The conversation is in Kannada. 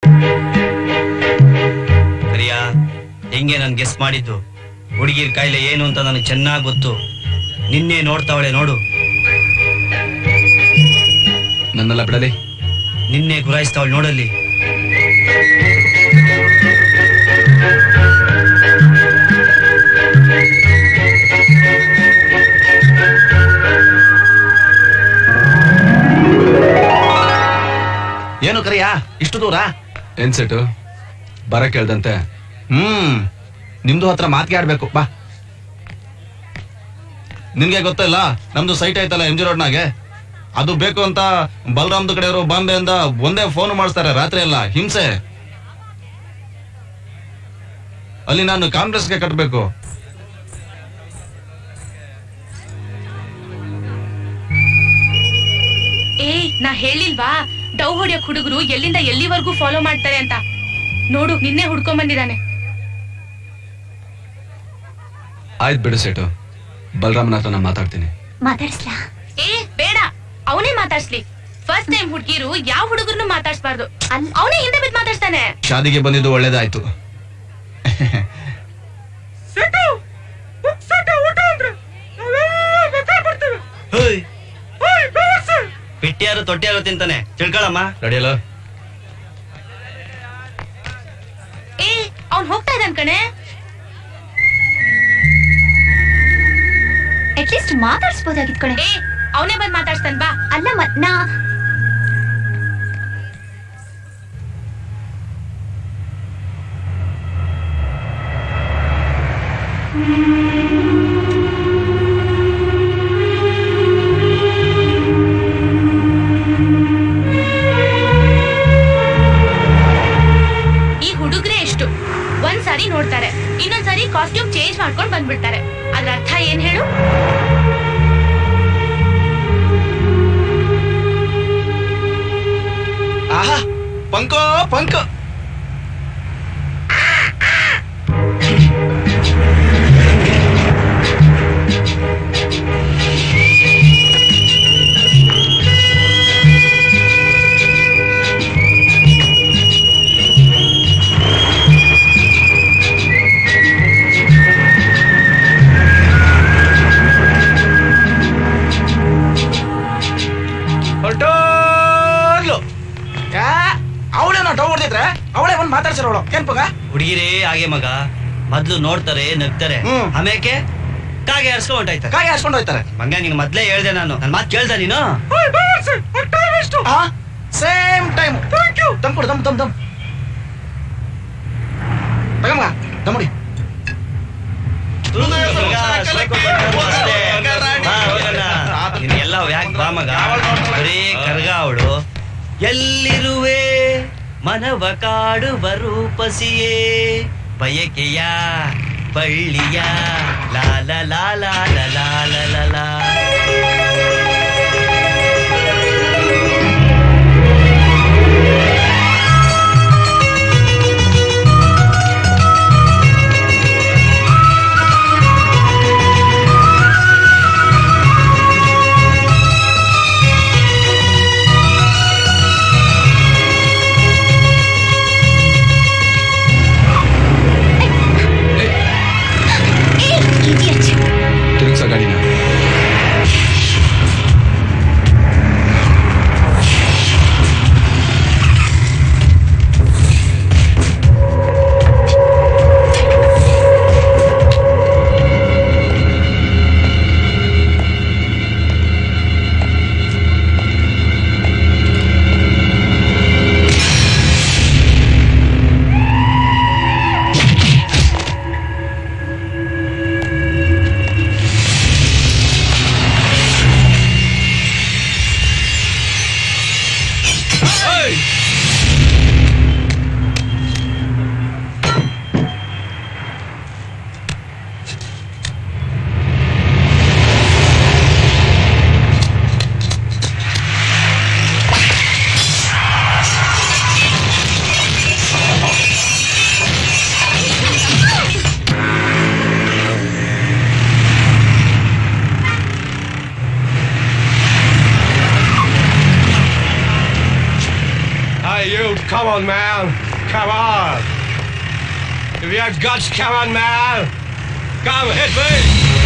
ಕರಿಯ ಹೆಂಗೆ ನನ್ ಗೆಸ್ ಮಾಡಿದ್ದು ಹುಡುಗಿರ್ ಕಾಯಿಲೆ ಏನು ಅಂತ ನನಗೆ ಚೆನ್ನಾಗಿ ಗೊತ್ತು ನಿನ್ನೆ ನೋಡ್ತಾವಳೆ ನೋಡು ನನ್ನೆಲ್ಲ ಬಿಡಲಿ ನಿನ್ನೆ ಗುರಾಯಿಸ್ತಾವಳು ನೋಡಲ್ಲಿ ಏನು ಕರಿಯ ಇಷ್ಟು ದೂರ ಏನ್ ಸೆಟು ಬರ ಕೇಳ್ದಂತೆ ಹ್ಮ್ ನಿಮ್ದು ಹತ್ರ ಮಾತಿಗೆ ಆಡ್ಬೇಕು ಬಾ ನಿನ್ಗೆ ಗೊತ್ತಿಲ್ಲ ನಮ್ದು ಸೈಟ್ ಐತಲ್ಲ ಎಂ ಜಿ ರೋಡ್ನಾಗೆ ಅದು ಬೇಕು ಅಂತ ಬಲರಾಮ್ದು ಕಡೆಯವರು ಬಾಂಬೆಯಿಂದ ಒಂದೇ ಫೋನ್ ಮಾಡಿಸ್ತಾರೆ ರಾತ್ರಿ ಎಲ್ಲ ಹಿಂಸೆ ಅಲ್ಲಿ ನಾನು ಕಾಂಗ್ರೆಸ್ಗೆ ಕಟ್ಟಬೇಕು ಏ ನಾ ಹೇಳಿಲ್ವಾ ಡವ್ ಹೊಡಿಯೋಕ್ ಹುಡುಗರು ಎಲ್ಲಿಂದ ಎಲ್ಲಿವರೆಗೂ ಫಾಲೋ ಮಾಡ್ತಾರೆ ಅಂತ ನೋಡು ನಿನ್ನೆ ಹುಡ್ಕೊಂಡ್ ಬಂದಿದ್ದಾನೆ ಆಯ್ತು ಬಿಡು ಸೆಟು ಬಲರಾಮನ ಹತ್ರ ನಾನು ಮಾತಾಡ್ತೀನಿ ಮಾತಾಡ್ಸ್ಲಾ ಏ ಬೇಡ ಅವನೇ ಮಾತಾಡ್ಸ್ಲಿ ಫಸ್ಟ್ ಟೈಮ್ ಹುಡುಗಿರು ಯಾವ ಹುಡುಗರ್ನು ಮಾತಾಡ್ಸ್ಬಾರ್ದು ಅವನೇ ಹಿಂದೆ ಬಿದ್ದು ಮಾತಾಡ್ತಾನೆ ಶಾದಿಗೆ ಬಂದಿದ್ದು ಒಳ್ಳೇದಾಯ್ತು ಹೋಯ್ ಪೆಟ್ಟಿಯಾರು ತೊಟ್ಟಿಯಾರು ತಿಂತಾನೆ ತಿಳ್ಕೊಳಮ್ಮ ರೆಡಿಯಲ್ಲ ಏ ಅವ್ನ್ ಹೋಗ್ತಾ ಇದ್ದಾನ್ ಕಣೆ ಅಟ್ಲೀಸ್ಟ್ ಮಾತಾಡ್ಸ್ಬೋದಾಗಿತ್ ಕಣೆ ಏ ಅವನೇ ಬಂದ್ ಮಾತಾಡ್ಸ್ತಾನ್ ಬಾ ಅಲ್ಲ ಮತ್ ನಾ ಈ ಹುಡುಗ್ರೆ ಎಷ್ಟು ಒಂದ್ ಸಾರಿ ನೋಡ್ತಾರೆ ಇನ್ನೊಂದ್ ಸಾರಿ ಕಾಸ್ಟ್ಯೂಮ್ ಚೇಂಜ್ ಮಾಡ್ಕೊಂಡ್ ಬಂದ್ಬಿಡ್ತಾರೆ ಅದ್ರ ಅರ್ಥ ಏನ್ ಹೇಳು ಆಹಾ ಪಂಕೋ ಪಂಕ ಹೊರಟೋಗ್ಲು ಅವಳೇನೋ ಡೌ ಹೊಡೆದಿದ್ರೆ ಅವಳೇ ಬಂದು ಮಾತಾಡ್ಸಿರೋಳು ಏನ್ ಪಗ ಹುಡುಗಿರೇ ಹಾಗೆ ಮಗ ಮೊದ್ಲು ನೋಡ್ತಾರೆ ನಗ್ತಾರೆ ಹ್ಮ್. ಆಮೇಲೆ ಕಾಗೆ ಹರ್ಸ್ಕೊಂಡ್ ಹೊಂಟಾಯ್ತಾರೆ ಕಾಯಿ ಹಾಸ್ಕೊಂಡು ಹೋಯ್ತಾರೆ ಮಂಗ ನಿನ್ ಮೊದ್ಲೇ ಹೇಳ್ದೆ ನಾನು ನನ್ ಮಾತ್ ಕೇಳ್ದ ನೀನು ಸೇಮ್ ಟೈಮ್ ಥ್ಯಾಂಕ್ ಯು ದಮ್ ಕೊಡು ದಮ್ ದಮ್ ದಮ್ ತಗಮ್ಮ ದಮ್ಮಡಿ ನಿನ್ಗೆಲ್ಲ ಯಾಕೆ ಬಾ ಮಗ ಬರೀ ಕರ್ಗ ಅವಳು ಎಲ್ಲಿರುವೆ ಮನವ ಕಾಡುವ ರೂಪಸಿಯೇ ಬಯಕೆಯ ಬಳ್ಳಿಯ ಲಾಲ ಲಾಲ ಲಾಲ ಲಾಲ ಇಡಿಯಟ್ ತಿರುಗ್ಸ ಗಾಡಿನ Come on, man. Come on. If you have guts, come on, man. Come, hit me.